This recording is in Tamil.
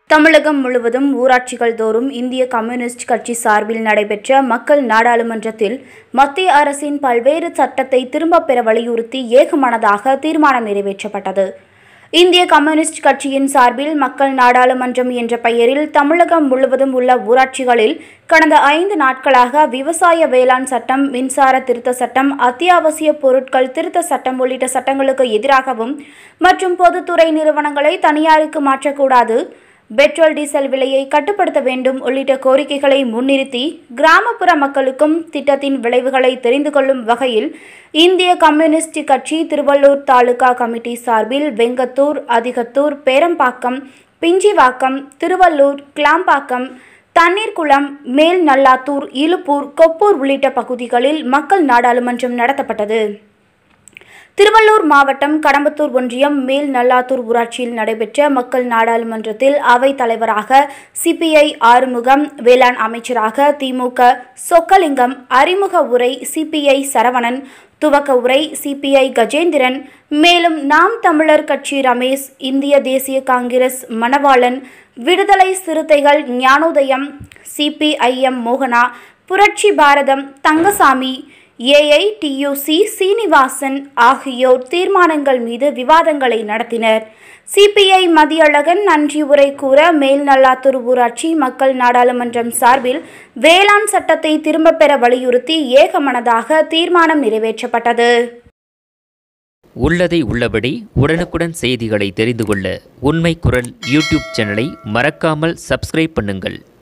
தமிழகம் முழுவதும் ஊராட்சிகள் தோறும் இந்திய கம்யூனிஸ்ட் கட்சி சார்பில் நடைபெற்ற மக்கள் நாடாளுமன்றத்தில் மத்திய அரசின் பல்வேறு சட்டத்தை திரும்பப் பெற வலியுறுத்தி ஏகமனதாக தீர்மானம் நிறைவேற்றப்பட்டது இந்திய கம்யூனிஸ்ட் கட்சியின் சார்பில் மக்கள் நாடாளுமன்றம் என்ற பெயரில் தமிழகம் முழுவதும் உள்ள ஊராட்சிகளில் கடந்த ஐந்து நாட்களாக விவசாய வேளாண் சட்டம் மின்சார திருத்த சட்டம் அத்தியாவசிய பொருட்கள் திருத்த சட்டம் உள்ளிட்ட சட்டங்களுக்கு எதிராகவும் மற்றும் பொதுத்துறை நிறுவனங்களை தனியாருக்கு மாற்றக்கூடாது பெட்ரோல் டீசல் விலையை கட்டுப்படுத்த வேண்டும் உள்ளிட்ட கோரிக்கைகளை முன்னிறுத்தி கிராமப்புற மக்களுக்கும் திட்டத்தின் விளைவுகளை தெரிந்து கொள்ளும் வகையில் இந்திய கம்யூனிஸ்ட் கட்சி திருவள்ளூர் தாலுகா கமிட்டி சார்பில் வெங்கத்தூர் அதிகத்தூர் பேரம்பாக்கம் பிஞ்சிவாக்கம் திருவள்ளூர் கிளாம்பாக்கம் தண்ணீர்குளம் மேல் நல்லாத்தூர் இலுப்பூர் கொப்பூர் உள்ளிட்ட பகுதிகளில் மக்கள் நாடாளுமன்றம் நடத்தப்பட்டது திருவள்ளூர் மாவட்டம் கடம்பத்தூர் ஒன்றியம் மேல் நல்லாத்தூர் ஊராட்சியில் நடைபெற்ற மக்கள் நாடாளுமன்றத்தில் அவைத் தலைவராக சிபிஐ ஆறுமுகம் வேளாண் அமைச்சராக திமுக சொக்கலிங்கம் அறிமுக உரை சிபிஐ சரவணன் துவக்க உரை சிபிஐ கஜேந்திரன் மேலும் நாம் தமிழர் கட்சி ரமேஷ் இந்திய தேசிய காங்கிரஸ் மணவாளன் விடுதலை சிறுத்தைகள் ஞானோதயம் சிபிஐஎம் மோகனா புரட்சி பாரதம் தங்கசாமி ஏஐடியூசி சீனிவாசன் ஆகியோர் தீர்மானங்கள் மீது விவாதங்களை நடத்தினர் சிபிஐ மதியழகன் நன்றி உரை கூற மேல்நல்லாத்தூர் ஊராட்சி மக்கள் நாடாளுமன்றம் சார்பில் வேளாண் சட்டத்தை திரும்பப் பெற வலியுறுத்தி ஏகமனதாக தீர்மானம் நிறைவேற்றப்பட்டது உள்ளதை உள்ளபடி உடனுக்குடன் செய்திகளை தெரிந்து கொள்ள உண்மை குரல் யூடியூப் சேனலை மறக்காமல் சப்ஸ்கிரைப் பண்ணுங்கள்